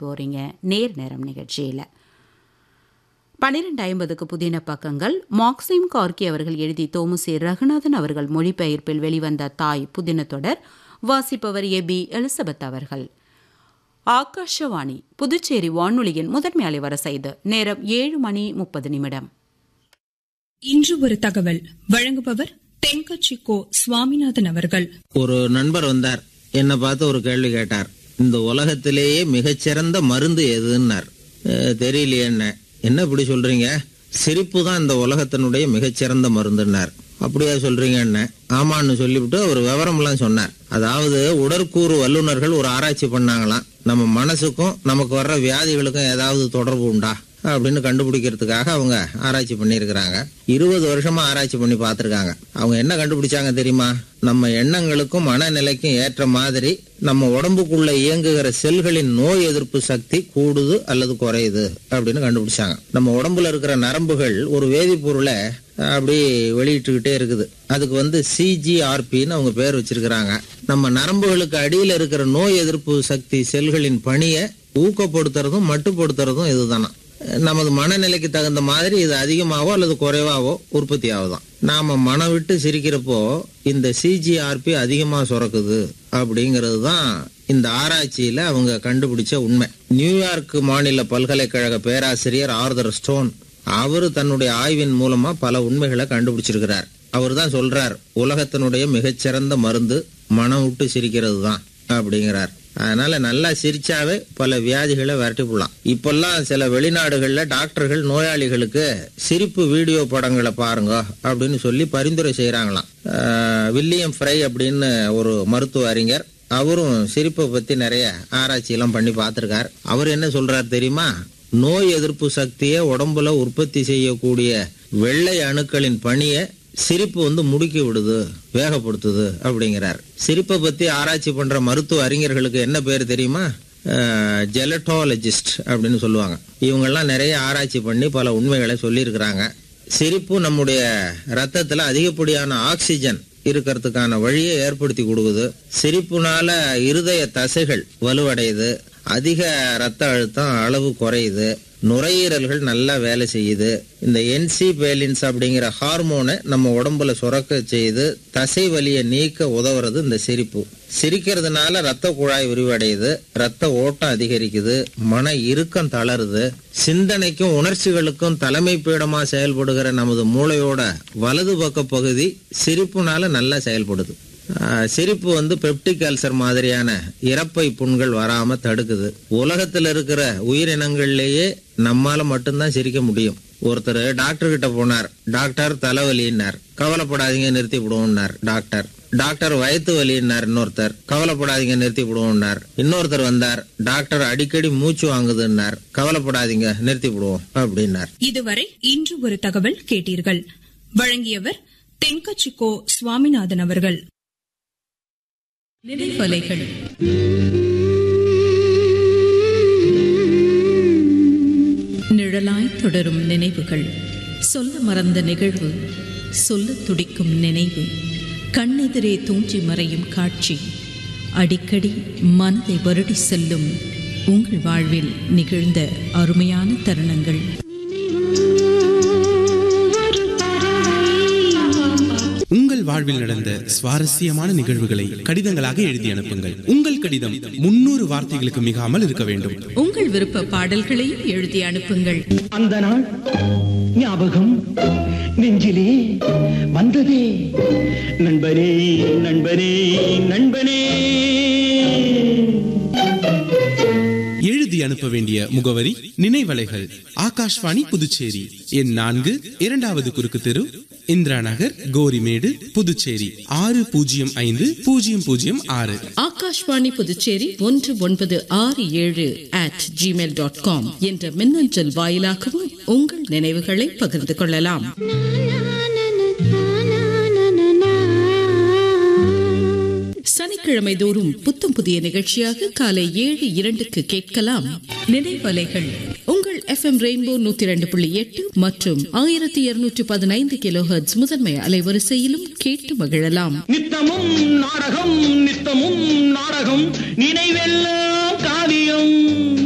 போகிறீங்க நேர் நேரம் நிகழ்ச்சியில் பன்னிரெண்டு ஐம்பதுக்கு புதின பக்கங்கள் மாக்சிம் கார்கி அவர்கள் எழுதி தோமுசி ரகுநாதன் அவர்கள் மொழிபெயர்ப்பில் வெளிவந்த தாய் புதின தொடர் வாசிப்பவர் ஏ பி எலிசபெத் அவர்கள் ஆகாஷவாணி புதுச்சேரி வானொலியின் முதன்மை அலைவரிசை இது நேரம் ஏழு மணி முப்பது நிமிடம் இன்று ஒரு தகவல் வழங்குபவர் தென்கட்சி கோ சுவாமிநாதன் அவர்கள் ஒரு நண்பர் வந்தார் என்னை பார்த்து ஒரு கேள்வி கேட்டார் இந்த உலகத்திலேயே மிகச்சிறந்த மருந்து எதுன்னார் "அஹ், தெரியலையே என்ன என்ன இப்படி சொல்றீங்க சிரிப்பு தான் இந்த உலகத்தினுடைய மிகச்சிறந்த மருந்துன்னார் அப்படியா சொல்றீங்க என்ன ஆமான்னு சொல்லிவிட்டு அவர் விவரம்லாம் சொன்னார் அதாவது உடற்கூறு வல்லுநர்கள் ஒரு ஆராய்ச்சி பண்ணாங்களாம் நம்ம மனசுக்கும் நமக்கு வர்ற வியாதிகளுக்கும் ஏதாவது தொடர்பு உண்டா அப்படின்னு கண்டுபிடிக்கிறதுக்காக அவங்க ஆராய்ச்சி பண்ணியிருக்கிறாங்க இருபது வருஷமா ஆராய்ச்சி பண்ணி பார்த்துருக்காங்க அவங்க என்ன கண்டுபிடிச்சாங்க தெரியுமா நம்ம எண்ணங்களுக்கும் மனநிலைக்கும் ஏற்ற மாதிரி நம்ம உடம்புக்குள்ள இயங்குகிற செல்களின் நோய் எதிர்ப்பு சக்தி கூடுது அல்லது குறையுது அப்படின்னு கண்டுபிடிச்சாங்க நம்ம உடம்புல இருக்கிற நரம்புகள் ஒரு வேதிப்பொருளை அப்படி வெளியிட்டுக்கிட்டே இருக்குது அதுக்கு வந்து சிஜிஆர்பின்னு அவங்க பேர் வச்சிருக்கிறாங்க நம்ம நரம்புகளுக்கு அடியில் இருக்கிற நோய் எதிர்ப்பு சக்தி செல்களின் பணியை ஊக்கப்படுத்துறதும் மட்டுப்படுத்துறதும் இதுதானா நமது மனநிலைக்கு தகுந்த மாதிரி இது அதிகமாவோ அல்லது குறைவாவோ உற்பத்தி ஆகுதாம் நாம மனம் விட்டு சிரிக்கிறப்போ இந்த சிஜிஆர்பி அதிகமா சுரக்குது அப்படிங்கிறது தான் இந்த ஆராய்ச்சியில அவங்க கண்டுபிடிச்ச உண்மை நியூயார்க் மாநில பல்கலைக்கழக பேராசிரியர் ஆர்தர் ஸ்டோன் அவரு தன்னுடைய ஆய்வின் மூலமா பல உண்மைகளை கண்டுபிடிச்சிருக்கிறார் அவர் தான் சொல்றார் உலகத்தினுடைய மிகச்சிறந்த மருந்து மனம் விட்டு சிரிக்கிறது தான் அப்படிங்கிறார் அதனால நல்லா சிரிச்சாவே பல வியாதிகளை விரட்டி போடலாம் இப்பெல்லாம் சில வெளிநாடுகள்ல டாக்டர்கள் நோயாளிகளுக்கு சிரிப்பு வீடியோ படங்களை பாருங்க அப்படின்னு சொல்லி பரிந்துரை செய்யறாங்களாம் ஆஹ் வில்லியம் ஃப்ரை அப்படின்னு ஒரு மருத்துவ அறிஞர் அவரும் சிரிப்பை பத்தி நிறைய ஆராய்ச்சி எல்லாம் பண்ணி பார்த்திருக்கார் அவர் என்ன சொல்றார் தெரியுமா நோய் எதிர்ப்பு சக்தியை உடம்புல உற்பத்தி செய்யக்கூடிய வெள்ளை அணுக்களின் பணியை சிரிப்பு வந்து முடுக்கி விடுது வேகப்படுத்துது அப்படிங்கிறார் சிரிப்பை பத்தி ஆராய்ச்சி பண்ற மருத்துவ அறிஞர்களுக்கு என்ன பேர் தெரியுமா ஜெலட்டாலஜிஸ்ட் அப்படின்னு சொல்லுவாங்க இவங்கெல்லாம் நிறைய ஆராய்ச்சி பண்ணி பல உண்மைகளை சொல்லியிருக்கிறாங்க சிரிப்பு நம்முடைய ரத்தத்துல அதிகப்படியான ஆக்சிஜன் இருக்கிறதுக்கான வழியை ஏற்படுத்தி கொடுக்குது சிரிப்புனால இருதய தசைகள் வலுவடையுது அதிக ரத்த அழுத்தம் அளவு குறையுது நுரையீரல்கள் நல்லா வேலை செய்யுது இந்த என்சி பேலின்ஸ் அப்படிங்கிற ஹார்மோனை நம்ம உடம்புல சுரக்க செய்து தசை வலியை நீக்க உதவுறது இந்த சிரிப்பு சிரிக்கிறதுனால ரத்த குழாய் விரிவடையுது ரத்த ஓட்டம் அதிகரிக்குது மன இறுக்கம் தளருது சிந்தனைக்கும் உணர்ச்சிகளுக்கும் தலைமை பீடமா செயல்படுகிற நமது மூளையோட வலது பக்க பகுதி சிரிப்புனால நல்லா செயல்படுது ஆஹ் சிரிப்பு வந்து பெப்டிக் அல்சர் மாதிரியான இறப்பை புண்கள் வராம தடுக்குது உலகத்துல இருக்கிற உயிரினங்கள்லயே நம்மால மட்டும்தான் சிரிக்க முடியும் ஒருத்தர் டாக்டர் கிட்ட போனார் டாக்டர் தலைவலின்னார் கவலைப்படாதீங்க நிறுத்தி விடுவோம்னார் டாக்டர் டாக்டர் வயிற்று வலின்னார் இன்னொருத்தர் கவலைப்படாதீங்க நிறுத்தி விடுவோம்னார் இன்னொருத்தர் வந்தார் டாக்டர் அடிக்கடி மூச்சு வாங்குதுன்னார் கவலைப்படாதீங்க நிறுத்தி விடுவோம் அப்படின்னார் இதுவரை இன்று ஒரு தகவல் கேட்டீர்கள் வழங்கியவர் தென்கட்சி கோ சுவாமிநாதன் அவர்கள் நினைவலைகள் நிழலாய் தொடரும் நினைவுகள் சொல்ல மறந்த நிகழ்வு சொல்ல துடிக்கும் நினைவு கண்ணெதிரே தூஞ்சி மறையும் காட்சி அடிக்கடி மனதை வருடி செல்லும் உங்கள் வாழ்வில் நிகழ்ந்த அருமையான தருணங்கள் உங்கள் வாழ்வில் நடந்த சுவாரஸ்யமான நிகழ்வுகளை கடிதங்களாக எழுதி அனுப்புங்கள் உங்கள் கடிதம் முன்னூறு வார்த்தைகளுக்கு மிகாமல் இருக்க வேண்டும் உங்கள் விருப்ப பாடல்களையும் எழுதி அனுப்புங்கள் அந்த நாள் ஞாபகம் நெஞ்சிலே வந்ததே நண்பனே நண்பனே நண்பனே எழுதி அனுப்ப வேண்டிய முகவரி நினைவலைகள் ஆகாஷ்வாணி புதுச்சேரி எண் நான்கு இரண்டாவது குறுக்கு தெரு இந்திரா நகர் கோரிமேடு புதுச்சேரி ஆறு பூஜ்ஜியம் ஐந்து பூஜ்ஜியம் பூஜ்ஜியம் ஆறு ஆகாஷ்வாணி புதுச்சேரி ஒன்று ஒன்பது ஆறு ஏழு அட் ஜிமெயில் டாட் காம் என்ற மின்னஞ்சல் வாயிலாகவும் உங்கள் நினைவுகளை பகிர்ந்து கொள்ளலாம் சனிக்கிழமை தோறும் புத்தம் புதிய நிகழ்ச்சியாக காலை ஏழு இரண்டுக்கு கேட்கலாம் நினைவலைகள் உங்கள் எஃப்எம் ரெயின்போ நூத்தி ரெண்டு புள்ளி எட்டு மற்றும் ஆயிரத்தி இருநூற்றி பதினைந்து கிலோ முதன்மை அலைவரிசையிலும் கேட்டு மகிழலாம் நித்தமும் நாடகம் நித்தமும் நாடகம் நினைவெல்லாம் காவியம்